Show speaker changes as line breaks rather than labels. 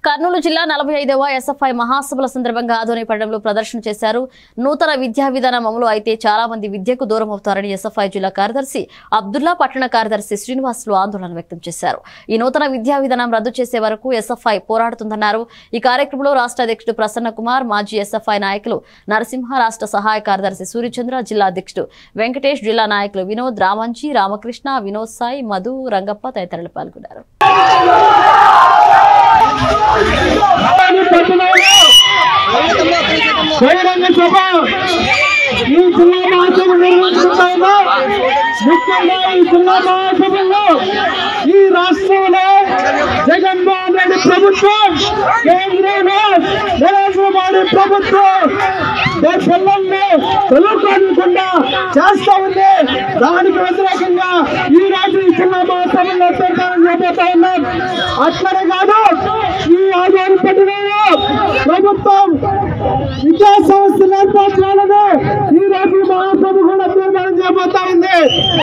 కర్నూలు జిల్లా నలభై ఐదవ ఎస్ఎఫ్ఐ మహాసభల సందర్భంగా ఆధోని పట్టణంలో ప్రదర్శన చేశారు నూతన విద్యా విధానం అమలు అయితే చాలా మంది విద్యకు దూరం అవుతారని ఎస్ఎఫ్ఐ జిల్లా కార్యదర్శి అబ్దుల్లా పట్టణ కార్యదర్శి శ్రీనివాసులు ఆందోళన వ్యక్తం చేశారు ఈ నూతన విద్యా విధానం రద్దు చేసే వరకు ఎస్ఎఫ్ఐ పోరాడుతుందన్నారు ఈ కార్యక్రమంలో రాష్ట్ర అధ్యక్షుడు ప్రసన్న కుమార్ మాజీ ఎస్ఎఫ్ఐ నాయకులు నరసింహ రాష్ట్ర సహాయ కార్యదర్శి సూర్యచంద్ర జిల్లా అధ్యక్షుడు వెంకటేష్ జిల్లా నాయకులు వినోద్ రామంచి రామకృష్ణ వినోద్ సాయి మధు రంగప్ప తదితరులు పాల్గొన్నారు
అలాగే పట్టణంలో బహిరంగ సభ ఈ జిల్లా మహాసభ నిర్వహిస్తున్నాము ముఖ్యంగా ఈ జిల్లా మహాసభలో ఈ రాష్ట్రంలో జగన్మోహన్ రెడ్డి ప్రభుత్వం కేంద్రంలో నరేంద్ర మోడీ ప్రభుత్వం దేశ పిల్లల్ని చదువుకోకుండా చేస్తా ఉంది దానికి వ్యతిరేకంగా ఈ రోజు ఈ జిల్లా మహాసభలో తీర్మానం చేయబోతా ఉన్నాం అట్లనే కాదు ఈ ఆధార పట్టణంలో ప్రభుత్వం విద్యా సంస్థలు ఏర్పాటు చేయాలని ఈ రోజు